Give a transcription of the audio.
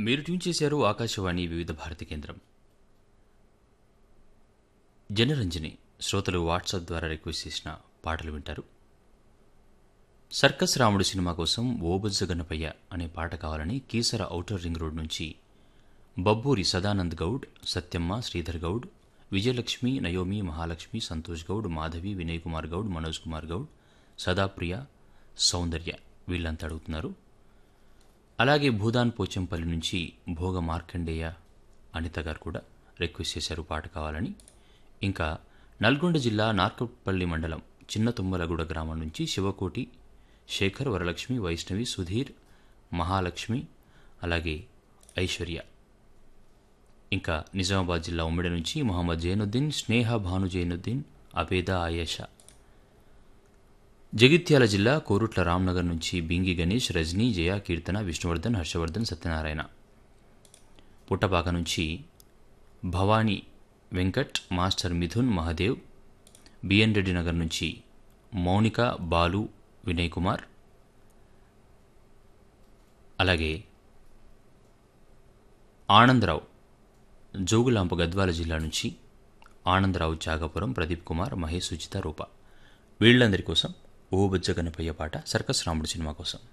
మీరు ట్యూన్ చేశారు ఆకాశవాణి వివిధ భారతి కేంద్రం జనరంజని శ్రోతలు వాట్సాప్ ద్వారా రిక్వెస్ట్ చేసిన పాటలు వింటారు సర్కస్ రాముడు సినిమా కోసం ఓబజ్జ గణపయ్య అనే పాట కావాలని కీసర ఔటర్ రింగ్ రోడ్ నుంచి బబ్బూరి సదానంద్ గౌడ్ సత్యమ్మ శ్రీధర్ గౌడ్ విజయలక్ష్మి నయోమి మహాలక్ష్మి సంతోష్ గౌడ్ మాధవి వినయ్ కుమార్ గౌడ్ మనోజ్ కుమార్ గౌడ్ సదాప్రియ సౌందర్య వీళ్ళంతా అడుగుతున్నారు అలాగే భూదాన్ పోచంపల్లి నుంచి భోగ మార్కండేయ అనిత గారు కూడా రిక్వెస్ట్ చేశారు పాట కావాలని ఇంకా నల్గొండ జిల్లా నార్కట్పల్లి మండలం చిన్న తుమ్మలగూడ గ్రామం నుంచి శివకోటి శేఖర్ వరలక్ష్మి వైష్ణవి సుధీర్ మహాలక్ష్మి అలాగే ఐశ్వర్య ఇంకా నిజామాబాద్ జిల్లా ఉమ్మడి నుంచి మొహమ్మద్ జైనుద్దీన్ స్నేహ భాను జైనుద్దీన్ అబేద ఆయేషా జగిత్యాల జిల్లా కోరుట్ల రామ్నగర్ నుంచి బింగి గణేష్ రజనీ జయ కీర్తన విష్ణువర్ధన్ హర్షవర్ధన్ సత్యనారాయణ పుట్టపాక నుంచి భవానీ వెంకట్ మాస్టర్ మిథున్ మహదేవ్ బిఎన్ రెడ్డి నగర్ నుంచి మౌనిక బాలు వినయ్ కుమార్ అలాగే ఆనందరావు జోగులాంప గద్వాల జిల్లా నుంచి ఆనందరావు చాగపురం ప్రదీప్ కుమార్ మహేష్ సుచిత రూప వీళ్ళందరి కోసం ఓ బుజ్జ గణపయ్య పాట సర్కస్ రాముడు సినిమా కోసం